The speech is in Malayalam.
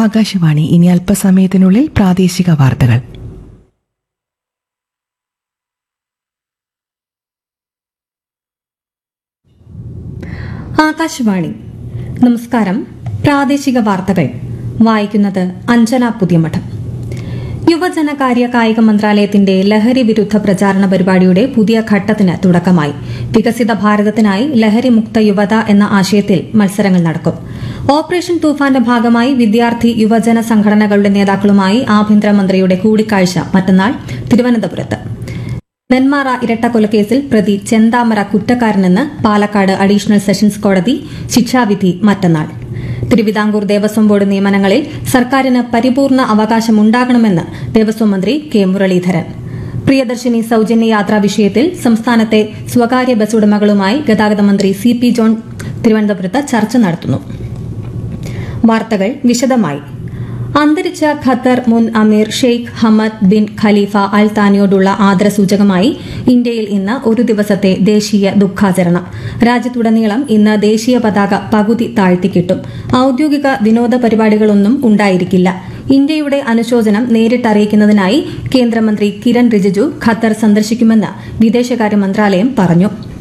ആകാശവാണി ഇനി അല്പസമയത്തിനുള്ളിൽ പ്രാദേശിക വാർത്തകൾ ആകാശവാണി നമസ്കാരം പ്രാദേശിക വാർത്തകൾ വായിക്കുന്നത് അഞ്ജന പുതിയമഠം യുവജനകാര്യ കായിക മന്ത്രാലയത്തിന്റെ ലഹരി വിരുദ്ധ പ്രചാരണ പരിപാടിയുടെ പുതിയ ഘട്ടത്തിന് തുടക്കമായി വികസിത ഭാരതത്തിനായി ലഹരി മുക്ത യുവത എന്ന ആശയത്തിൽ മത്സരങ്ങൾ നടക്കും ഓപ്പറേഷൻ തൂഫാന്റെ ഭാഗമായി വിദ്യാർത്ഥി യുവജന സംഘടനകളുടെ നേതാക്കളുമായി ആഭ്യന്തരമന്ത്രിയുടെ കൂടിക്കാഴ്ച മറ്റന്നാൾ തിരുവനന്തപുരത്ത് നെന്മാറ ഇരട്ടക്കൊലക്കേസിൽ പ്രതി ചെന്താമര കുറ്റക്കാരനെന്ന് പാലക്കാട് അഡീഷണൽ സെഷൻസ് കോടതി ശിക്ഷാവിധി മറ്റന്നാൾ തിരുവിതാംകൂർ ദേവസ്വം ബോർഡ് നിയമനങ്ങളിൽ സർക്കാരിന് പരിപൂർണ അവകാശമുണ്ടാകണമെന്ന് ദേവസ്വം മന്ത്രി കെ മുരളീധരൻ പ്രിയദർശിനി സൌജന്യ യാത്രാ വിഷയത്തിൽ സംസ്ഥാനത്തെ സ്വകാര്യ ബസ് ഉടമകളുമായി ഗതാഗത മന്ത്രി സി പി ജോൺ തിരുവനന്തപുരത്ത് ചർച്ച നടത്തുന്നു വാർത്തകൾ വിശദമായി അന്തരിച്ച ഖത്തർ മുൻ അമീർ Sheikh Hamad bin Khalifa Al താനിയോടുള്ള ആദരസൂചകമായി ഇന്ത്യയിൽ ഇന്ന് ഒരു ദിവസത്തെ ദേശീയ ദുഃഖാചരണം രാജ്യത്തുടനീളം ഇന്ന് ദേശീയ പതാക പകുതി താഴ്ത്തിക്കിട്ടും ഔദ്യോഗിക വിനോദ പരിപാടികളൊന്നും ഉണ്ടായിരിക്കില്ല ഇന്ത്യയുടെ അനുശോചനം നേരിട്ടറിയിക്കുന്നതിനായി കേന്ദ്രമന്ത്രി കിരൺ റിജിജു ഖത്തർ സന്ദർശിക്കുമെന്ന് വിദേശകാര്യ മന്ത്രാലയം പറഞ്ഞു